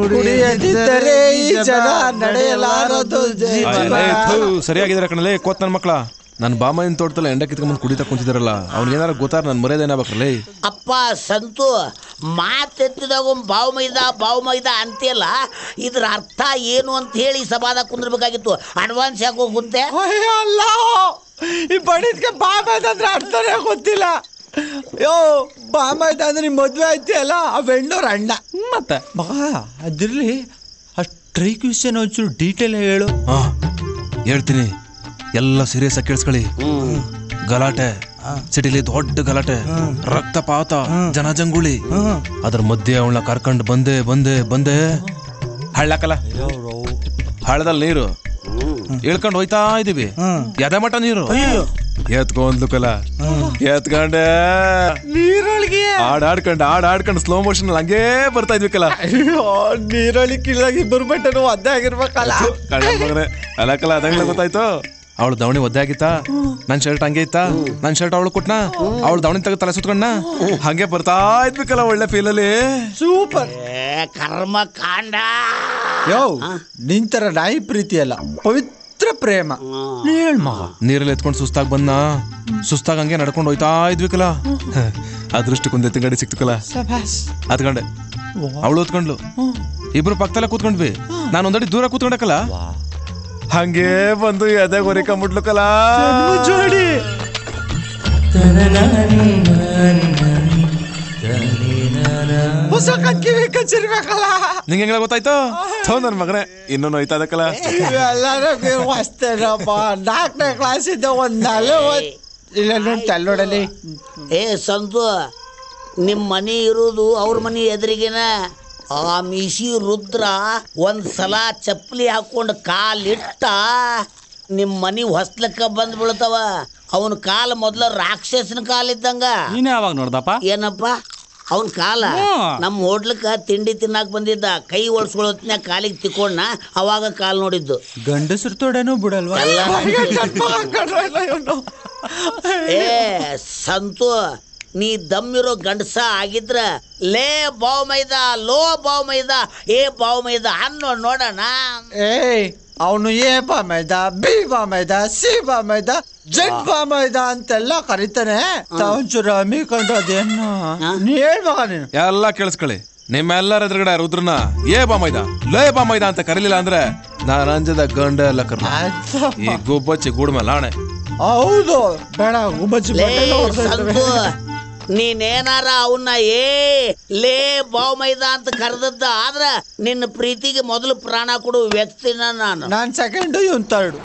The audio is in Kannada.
ಕುಡಿಯದಿದ್ದರೆ ಈ ಜನ ನಡೆಯಲಾರದು ಜೀವನ. ಸರಿಯಾಗಿದ್ರೆ ಕಣಲೆ ಕೋತ್ ನನ್ನ ಮಕ್ಳ ನನ್ನ ಬಾಮಯ್ಯನ ತೋಟದಲ್ಲಿ ಎಂಡ ಕಿತ್ಕೊಂಡ್ ಕುಡಿತಾ ಕುಂತಿದಾರಲ್ಲ ಅವ್ನಿಗೆ ಏನಾರ ಗೊತ್ತಾರ ನನ್ ಮರ್ಯಾದೇನಾಗ್ಬೇಕ್ರಲ್ಲ ಅಪ್ಪ ಸಂತು ಮಾತೆತ್ತಿದಾಗ ಬಾವು ಮೈದ ಬಾವು ಮೈದ ಅಂತಿಯಲ್ಲ ಇದ್ರ ಅರ್ಥ ಏನು ಅಂತ ಹೇಳಿ ಸಭಾದಾಗ ಕುಂದ್ರಬೇಕಾಗಿತ್ತು ಅಡ್ವಾನ್ಸ್ ಯಾಕೋ ಕುಂತೆ ಅಯ್ಯೋ ಅಲ್ಲ ಈ ಬಡಿದ್ಗೆ ಬಾಮೈದ ಅಂದ್ರೆ ಅರ್ಥನೇ ಗೊತ್ತಿಲ್ಲ ಯೋ ಬಾಮೈದ ಅಂದ್ರೆ ನಿಮ್ ಮದ್ವೆ ಐತಿಯಲ್ಲ ಆ ಬೆಣ್ಣೂರ್ ಅಣ್ಣ ಮತ್ತೆ ಮಗ ಅದಿರ್ಲಿ ಅಷ್ಟ್ ಟ್ರೈಕ್ ವಿಷಯನ ಒಂಚೂರು ಡೀಟೇಲ್ ಹೇಳು ಹಾ ಹೇಳ್ತೀನಿ ಎಲ್ಲ ಸೀರಿಯಸ್ ಆಗಿ ಕೇಳಿಸ್ಕೊಳ್ಳಿ ಗಲಾಟೆ ಸಿಟಿಲಿ ದೊಡ್ಡ ಗಲಾಟೆ ರಕ್ತಪಾತ ಜನಜಂಗುಳಿ ಅದ್ರ ಮಧ್ಯೆ ಅವಳ ಕರ್ಕೊಂಡ್ ಬಂದೆ ಬಂದೆ ಬಂದೆ ಹಳ್ಳಕಲ್ಲ ಹಳ್ಳದಲ್ಲಿ ನೀರು ಇಳ್ಕೊಂಡು ಹೋಯ್ತಾ ಇದೀವಿ ಎದೆ ಮಟ ನೀರು ಎತ್ಕೊಂಡ್ಲು ಕಲ ಎತ್ಕೊಂಡೆ ನೀರೊಳಗೆ ಹಾಡ್ ಆಡ್ಕೊಂಡು ಹಾಡ್ ಆಡ್ಕೊಂಡು ಸ್ಲೋ ಮೋಷನ್ ಹಂಗೇ ಬರ್ತಾ ಇದ್ವಿ ಕಲ ಅಯ್ಯೋ ನೀರೊಳಗೆ ಕಿಳಾಗಿ ಬರ್ಬಿಟ್ಟನು ಒದ್ದೆ ಆಗಿರ್ಬೇಕಲ್ಲ ಕಳ್ಳ ಮಗನೇ ಅಲಕಲ್ಲ ಅದಂಗ್ಲ ಗೊತ್ತಾಯ್ತು ಅವಳು ದವಣಿ ಒದ್ದೆ ಆಗಿತ್ತಾ ನನ್ ಶರ್ಟ್ ಹಂಗೆ ಇತ್ತಾ ನನ್ ಶರ್ಟ್ ಅವಳು ಕೊಟ್ನಾ ಅವಳು ದವಣಿ ತೆಗೆದು ತಲೆ ಸುತ್ಕೊಂಡ ಹಂಗೆ ಬರ್ತಾ ಇದ್ಬೇಕಲ್ಲ ಒಳ್ಳೆ ಫೀಲಲ್ಲಿ ಸೂಪರ್ ಏ ಕರ್ಮ ಕಾಂಡ ಯೋ ನಿಂತರ ನಾಯಿ ಪ್ರೀತಿ ಅಲ್ಲ ಪವಿತ್ರ ಪ್ರೇಮ ಹೇಳ್ ಮಗ ನೀರಲ್ಲಿ ಎತ್ಕೊಂಡು ಸುಸ್ತಾಗ್ ಬಂದ ಸುಸ್ತಾಗ್ ಹಂಗೆ ನಡ್ಕೊಂಡು ಹೋಯ್ತಾ ಇದ್ವಿ ಕಲ ಅದೃಷ್ಟಕ್ಕೊಂದು ಎತ್ತಿನ ಗಾಡಿ ಸಿಕ್ತು ಕಲ ಹತ್ಕೊಂಡೆ ಅವಳು ಹೊತ್ಕೊಂಡ್ಲು ಇಬ್ರು ಪಕ್ಕದಲ್ಲೇ ಕೂತ್ಕೊಂಡ್ವಿ ನಾನು ಒಂದಡಿ ದೂರ ಕೂತ್ಕೊಂಡಕ್ಕಲ್ಲ ಹಂಗೆ ಬಂದು ಎದೆ ಗೊರಿಕೊಂಬಿಟ್ಲು ಕಲ ಜೋಡಿ ಹೊಸ ಕಿವಿ ಕಚ್ಚಿರ್ಬೇಕಲ್ಲ ನಿಂಗೆ ಹೆಂಗೆಲ್ಲ ಗೊತ್ತಾಯ್ತು ಥೋ ನನ್ ಮಗನೇ ಇನ್ನೂ ನೋಯ್ತಾ ಇದಕ್ಕಲ್ಲ ಇವೆಲ್ಲರೂ ಹೊಸ್ತೇನಪ್ಪ ನಾಲ್ಕನೇ ಕ್ಲಾಸ್ ಇದ್ದ ಒಂದ್ ನಾಳೆ ಇಲ್ಲ ನೋಡಿ ತಲ್ಲೋಡಲಿ ಏ ಸಂತು ನಿಮ್ಮ ಮನೆ ಇರೋದು ಅವ್ರ ಮನೆ ಎದುರಿಗಿನ ಆ ಮೀಸಿ ರುದ್ರ ಒಂದ್ ಸಲ ಚಪ್ಪಲಿ ಹಾಕೊಂಡು ಕಾಲಿಟ್ಟ ನಿಮ್ಮ ಮನೆ ಹೊಸ್ಲಕ್ಕ ಬಂದ್ ಬೀಳ್ತಾವ ಅವನ ಕಾಲ ಮೊದ್ಲ ರಾಕ್ಷಸನ ಕಾಲಿದ್ದಂಗ ನೀನೇ ಯಾವಾಗ ನೋಡ್ದಪ್ಪ ಏನಪ್ಪ ಅವನ ಕಾಲ ನಮ್ಮ ಹೋಟ್ಲಕ್ಕ ತಿಂಡಿ ತಿನ್ನಾಕ ಬಂದಿದ್ದ ಕೈ ಒಳ್ಸ್ಕೊಳ್ಳೋತ್ನ್ಯಾಗ ಕಾಲಿಗೆ ತಿಕ್ಕೊಂಡ ಅವಾಗ ಕಾಲ್ ನೋಡಿದ್ದು ಗಂಡಸ್ರ ತೊಡೆನೂ ಬಿಡಲ್ವಾ ಎಲ್ಲ ಏ ಸಂತು ನೀ ದಮ್ಮಿರೋ ಗಂಡಸ ಆಗಿದ್ರ ಲೇ ಬಾವ್ ಮೈದ ಲೋ ಬಾವ್ ಮೈದ ಏ ಬಾವ್ ಮೈದ ಅನ್ನೋ ನೋಡೋಣ ಏಯ್ ಅವನು ಎ ಬಾಮೈದ ಬಿ ಬಾಮೈದ ಸಿ ಬಾಮೈದ ಜಡ್ ಬಾಮೈದ ಅಂತೆಲ್ಲ ಕರೀತಾನೆ ಒಂಚೂರು ಹಮ್ಮಿಕೊಂಡು ಅದೇನು ನೀ ಹೇಳ್ಬೇಕ ನೀನು ಎಲ್ಲ ಕೇಳಿಸ್ಕೊಳ್ಳಿ ನಿಮ್ಮೆಲ್ಲರ ಎದುರುಗಡೆ ರುದ್ರನ ಏ ಬಾಮೈದ ಲೇ ಬಾಮೈದ ಅಂತ ಕರೀಲಿಲ್ಲ ಅಂದ್ರೆ ನಾನು ಅಂಜದ ಗಂಡ ಎಲ್ಲ ಕರ್ನ ಈ ಗುಬ್ಬಚ್ಚಿ ಗೂಡ್ ಮೇಲೆ ಆಣೆ ಹೌದು ಬೇಡ ಗುಬ್ಬಚ್ಚಿ ಲೇ ಬಟ್ಟೆಲ್ಲ ಹೊರ್ದೋಯ್ತವೆ. ಸಂತು ನೀನೇನಾರ ಅವನ್ನ ಏ ಲೇ ಬಾವ್ ಮೈದ ಅಂತ ಕರೆದದ್ದ ಆದ್ರ ನಿನ್ನ ಪ್ರೀತಿಗೆ ಮೊದಲು ಪ್ರಾಣ ಕೊಡುವ ವ್ಯಕ್ತಿನ ನಾನು ನಾನ್ ಸೆಕೆಂಡ್ ಇವನ್ ತರ್ಡ್